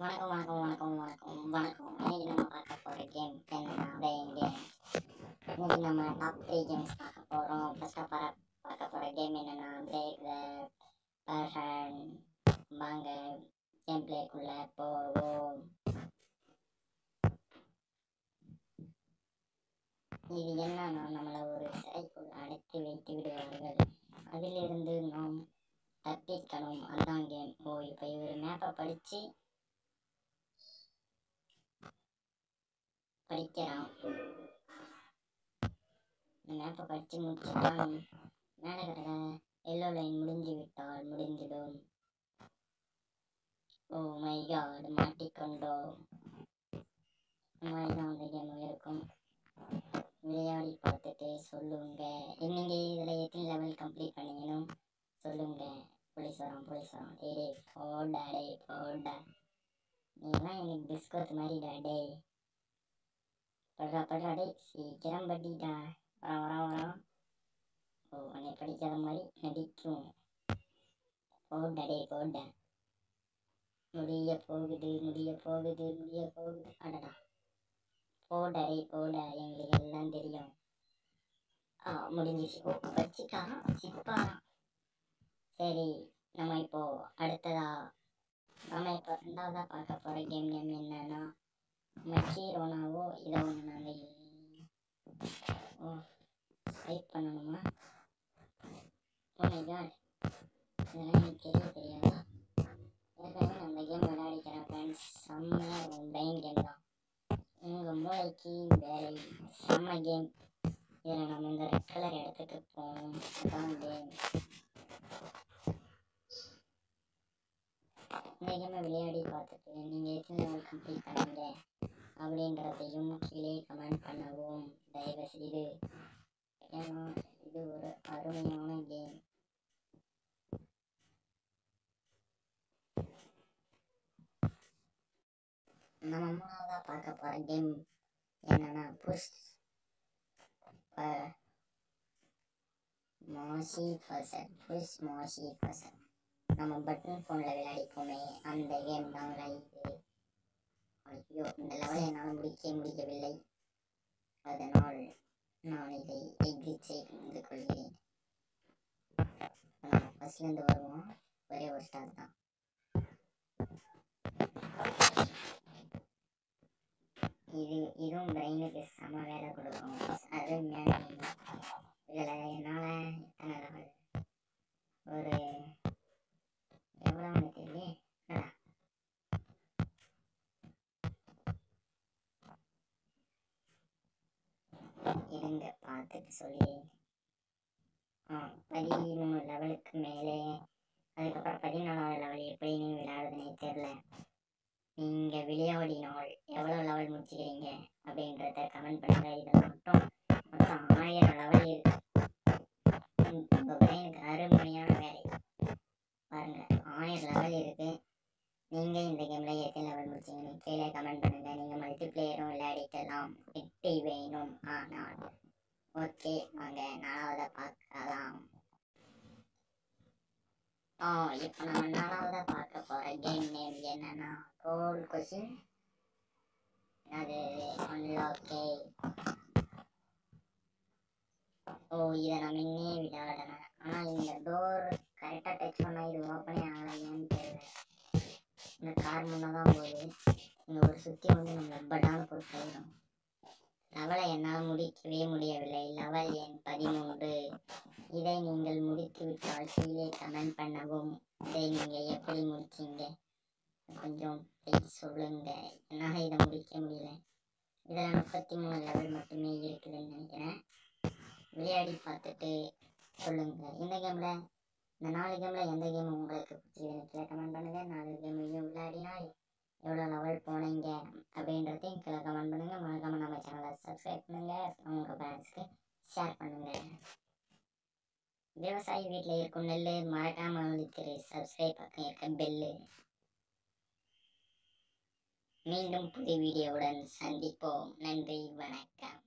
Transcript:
வணக்கம் வணக்கம் வணக்கம் வணக்கம் வணக்கம் இன்னைக்கு நம்ம பார்க்க போகிற கேம் என்னன்னா பிளேயிங் கேம் இன்னைக்கு நம்ம டாப் த்ரீ கேம்ஸ் பார்க்க போகிறோம் ஃபர்ஸ்ட்டாக பார்க்க பார்க்க போகிற கேம் என்னன்னா பிரேக் பர்ஷன் வாங்க கேம் பிளேக்குள்ளே போவோம் இது என்னன்னா நம்மளை ஒரு சிறைக்குள் அடைத்து வைத்து விடுவார்கள் அதிலிருந்து நாம் தப்பிக்கணும் அதான் கேம் ஓ இப்போ இவர் மேப்பை படித்து படிக்கிறான் இந்த மேப்பை படித்து முடிச்சுட்டான் மேலே இருக்கிற எல்லோ லைன் முடிஞ்சு விட்டால் முடிஞ்சிடும் ஓ மை காட் மாட்டிக்கொண்டோம் இந்த மாதிரி தான் அந்த கேம் இருக்கும் விளையாடி பார்த்துட்டு சொல்லுங்க நீங்க இதில் எத்தனை லெவல் கம்ப்ளீட் பண்ணீங்கன்னு சொல்லுங்க போலீஸ் வரோம் போலீஸ் வரோம் டே டே போடா டே போடா நீலாம் எனக்கு பிஸ்கட் மாதிரிடா டே படுறா படுறா டே சீக்கிரம் படிடா வரோம் வரோம் வரோம் ஓ உன்னை படிக்காத மாதிரி நடிக்கும் போடா டே போடா முடிய போகுது முடிய போகுது முடிய போகுது அடடா போடா டே போடா எங்களுக்கு எல்லாம் தெரியும் ஆ முடிஞ்சிச்சு ஓ வச்சுட்டா சிப்பா சரி நம்ம இப்போ அடுத்ததா நம்ம இப்போ ரெண்டாவதா பார்க்க போகிற கேம் நேம் என்னன்னா மக்கி ரோனாவோ இதை ஒன்று நாங்கள் ஓ டைப் பண்ணணுமா ஓ மை காட் இதெல்லாம் எனக்கு தெரிய தெரியாதா ஏற்கனவே நான் அந்த கேம் விளையாடிக்கிறேன் ஃப்ரெண்ட்ஸ் செம்மையாக இருக்கும் பிரெயின் கேம் தான் உங்கள் மூளைக்கு வேலை செம்ம கேம் இதில் நம்ம இந்த ரெட் கலர் இடத்துக்கு போகணும் அதான் கேம் இந்த கேமை விளையாடி பார்த்துட்டு நீங்கள் எத்தனை லெவல் கம்ப்ளீட் பண்ணீங்க அப்படின்றதையும் கீழே கமெண்ட் பண்ணவும் தயவு செய்து ஏன்னா இது ஒரு அருமையான கேம் நம்ம மூணாவதாக பார்க்க போகிற கேம் என்னன்னா புஷ் மோசி ஃபசல் புஷ் மோசி ஃபசல் நம்ம பட்டன் ஃபோனில் விளையாடிப்போமே அந்த கேம் தாங்க இது ஐயோ இந்த லெவலை என்னால் முடிக்க முடியவில்லை அதனால் நான் இதை எக்ஸிட் செய்து கொள்கிறேன் நம்ம ஃபஸ்ட்லேருந்து வருவோம் ஒரே ஒரு ஸ்டார் தான் இது இதுவும் பிரெயினுக்கு செம வேலை கொடுக்கும் அருமையான இதில் என்னால் எத்தனை லெவல் ஒரு எவ்வளோன்னு தெரியல என்னடா இருங்க பார்த்துட்டு சொல்லிடுறேன் ஆ பதிமூணு லெவலுக்கு மேலே அதுக்கப்புறம் பதினாலாவது லெவல் எப்படி நீங்கள் விளையாடுறதுனே தெரில நீங்கள் விளையாடினால் எவ்வளோ லெவல் முடிச்சுக்கிறீங்க அப்படின்றத கமெண்ட் பண்ணுங்கள் இதில் மட்டும் மொத்தம் ஆயிரம் லெவல் இருக்கு உங்கள் பிரெயினுக்கு அருமையான வேலை பாருங்க ஆயிரம் லெவல் இருக்கு நீங்க இந்த கேம்ல எத்தனை லெவல் முடிச்சீங்கன்னு கீழே கமெண்ட் பண்ணுங்க நீங்க மல்டி பிளேயரும் விளையாடிக்கலாம் வெற்றி வேணும் ஆனால் ஓகே வாங்க நாலாவதை பார்க்கலாம் ஆ இப்போ நம்ம நாலாவதை பார்க்க போற கேம் நேம் என்னன்னா கோல் கொஷின் அது அன்லாக்கே ஓ இதை நம்ம இன்னே விளையாடணும் ஆனால் இந்த டோர் கரெக்டாக டச் பண்ணால் இது ஓப்பனே ஆகலையான்னு தெரியல இந்த கார் முன்னே தான் போகுது இங்கே ஒரு சுற்றி வந்து நம்ம பட்டான போட்டு போயிடும் லெவலை என்னால் முடிக்கவே முடியவில்லை லெவல் எண் பதிமூன்று இதை நீங்கள் முடித்து விட்டால் கீழே கமெண்ட் பண்ணவும் இதை நீங்கள் எப்படி முடிச்சீங்க கொஞ்சம் ப்ளீஸ் சொல்லுங்க என்னால் இதை முடிக்க முடியல இதில் முப்பத்தி மூணு லெவல் மட்டுமே இருக்குதுன்னு நினைக்கிறேன் விளையாடி பார்த்துட்டு சொல்லுங்க இந்த கேம்ல இந்த நாலு கேம்ல எந்த கேம் உங்களுக்கு பிடிச்சதுன்னு கீழே கமெண்ட் பண்ணுங்க நாலு கேமையும் விளையாடினால் எவ்வளோ லெவல் போனீங்க அப்படின்றதையும் கீழே கமெண்ட் பண்ணுங்க மறக்காம நம்ம சேனலை சப்ஸ்கிரைப் பண்ணுங்க உங்க ஃப்ரெண்ட்ஸ்க்கு ஷேர் பண்ணுங்க விவசாயி வீட்டில் இருக்கும் நெல் மறக்காம அழுத்திரு சப்ஸ்கிரைப் பக்கம் இருக்க பெல்லு மீண்டும் புதிய வீடியோவுடன் சந்திப்போம் நன்றி வணக்கம்